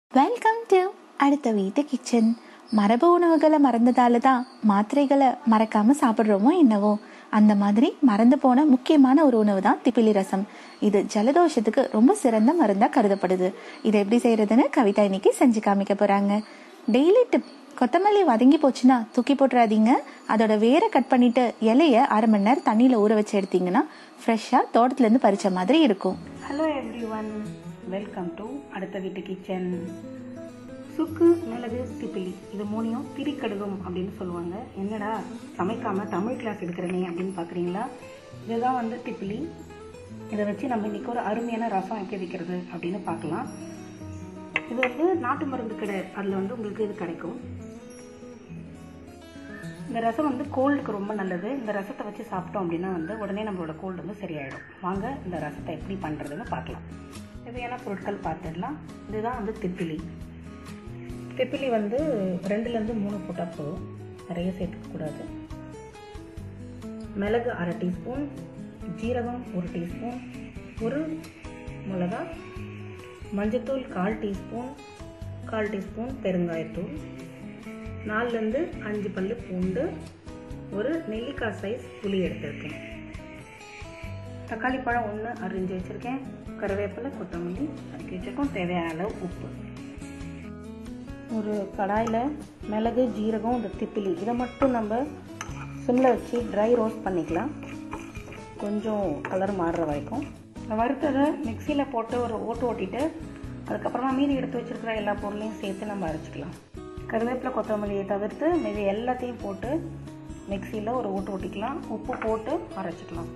welcome to அடுத்த வீட்டு kitchen மரபு உணவுகளை மறந்ததால தான் மாத்திரைகளை மறக்காம சாப்பிட்றோமோ என்னவோ அந்த மாதிரி மறந்து போன முக்கியமான ஒரு உணவு தான் திப்பிலி ரசம் இது ஜலதோஷத்துக்கு ரொம்ப சிறந்த மருந்தா கருதப்படுது இதை எப்படி செய்யறதுன்னு கவிதா இன்னைக்கு செஞ்சு காமிக்க போறாங்க டெய்லி டிப் கொத்தமல்லி வதங்கி போச்சுன்னா தூக்கி போட்டுறாதீங்க அதோட வேரை கட் பண்ணிட்டு இலைய அரை மணி நேரம் தண்ணியில ஊற வச்சு எடுத்தீங்கன்னா ஃப்ரெஷ்ஷா தோட்டத்துல இருந்து பறிச்ச மாதிரி இருக்கும் hello everyone welcome to அடுத்த வீட்டு கிச்சன் சுக்கு மிளகு திப்பிலி இது மூணையும் திரிக்கடுகும் அப்படின்னு சொல்லுவாங்க என்னடா சமைக்காம தமிழ் கிளாஸ் எடுக்கிறனே அப்படின்னு பார்க்குறீங்களா இதுதான் வந்து திப்பிலி இதை வச்சு நம்ம இன்னைக்கு ஒரு அருமையான ரசம் எப்படி வைக்கிறது அப்படின்னு பார்க்கலாம் இது வந்து நாட்டு மருந்து கடை அதில் வந்து உங்களுக்கு இது கிடைக்கும் இந்த ரசம் வந்து கோல்டுக்கு ரொம்ப நல்லது இந்த ரசத்தை வச்சு சாப்பிட்டோம் அப்படின்னா வந்து உடனே நம்மளோட கோல்டு வந்து சரியாயிடும் வாங்க இந்த ரசத்தை எப்படி பண்ணுறதுன்னு பார்க்கலாம் தேவையான பொருட்கள் பார்த்துடலாம் இதுதான் வந்து திப்பிலி திப்பிலி வந்து ரெண்டுலேருந்து மூணு போட்டால் போதும் நிறைய சேர்த்துக்கக்கூடாது மிளகு அரை டீஸ்பூன் ஜீரகம் ஒரு டீஸ்பூன் ஒரு மிளகா மஞ்சத்தூள் கால் டீஸ்பூன் கால் டீஸ்பூன் பெருங்காயத்தூள் நாலுலேருந்து அஞ்சு பல்லு பூண்டு ஒரு நெல்லிக்காய் சைஸ் புளி எடுத்திருக்கேன் தக்காளி பழம் ஒன்று அரிஞ்சு வச்சுருக்கேன் கருவேப்பிலை கொத்தமல்லி அரிக்கி வச்சுருக்கோம் தேவையான அளவு உப்பு ஒரு கடாயில் மிளகு ஜீரகம் இந்த திப்பிலி இதை மட்டும் நம்ம சிம்மில் வச்சு ட்ரை ரோஸ்ட் பண்ணிக்கலாம் கொஞ்சம் கலர் மாறுற வரைக்கும் வறுத்ததை மிக்சியில் போட்டு ஒரு ஓட்டு ஓட்டிட்டு அதுக்கப்புறமா மீதி எடுத்து வச்சுருக்கிற எல்லா பொருளையும் சேர்த்து நம்ம அரைச்சிக்கலாம் கருவேப்பிலை கொத்தமல்லியை தவிர்த்து மீதி எல்லாத்தையும் போட்டு மிக்சியில் ஒரு ஓட்டு ஓட்டிக்கலாம் உப்பு போட்டு அரைச்சிக்கலாம்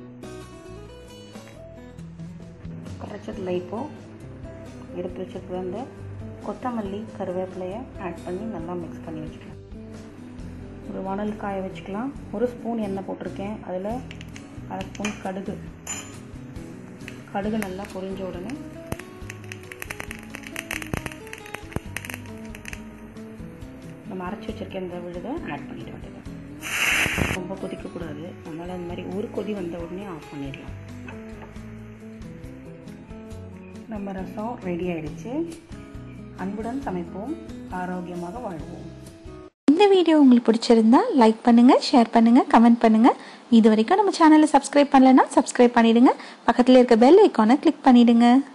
அரைச்சதில் இப்போது எடுத்து வச்சுருக்கிற அந்த கொத்தமல்லி கருவேப்பிலையை ஆட் பண்ணி நல்லா மிக்ஸ் பண்ணி வச்சுக்கலாம் ஒரு வணல் காய வச்சுக்கலாம் ஒரு ஸ்பூன் எண்ணெய் போட்டிருக்கேன் அதில் அரை ஸ்பூன் கடுகு கடுகு நல்லா பொரிஞ்ச உடனே நம்ம அரைச்சி வச்சுருக்க இந்த விழுதை ஆட் பண்ணிட வேண்டியது ரொம்ப கொதிக்கக்கூடாது நம்மளால் அந்த மாதிரி ஒரு கொதி வந்த உடனே ஆஃப் பண்ணிடலாம் நம்ம ரசம் ரெடி ஆயிடுச்சு அன்புடன் சமைப்போம் ஆரோக்கியமாக வாழ்வோம் இந்த வீடியோ உங்களுக்கு பிடிச்சிருந்தா லைக் பண்ணுங்க ஷேர் பண்ணுங்க கமெண்ட் பண்ணுங்க இது வரைக்கும் நம்ம சேனலை சப்ஸ்கிரைப் பண்ணலைன்னா சப்ஸ்கிரைப் பண்ணிடுங்க பக்கத்துல இருக்க பெல் ஐக்கானை கிளிக் பண்ணிடுங்க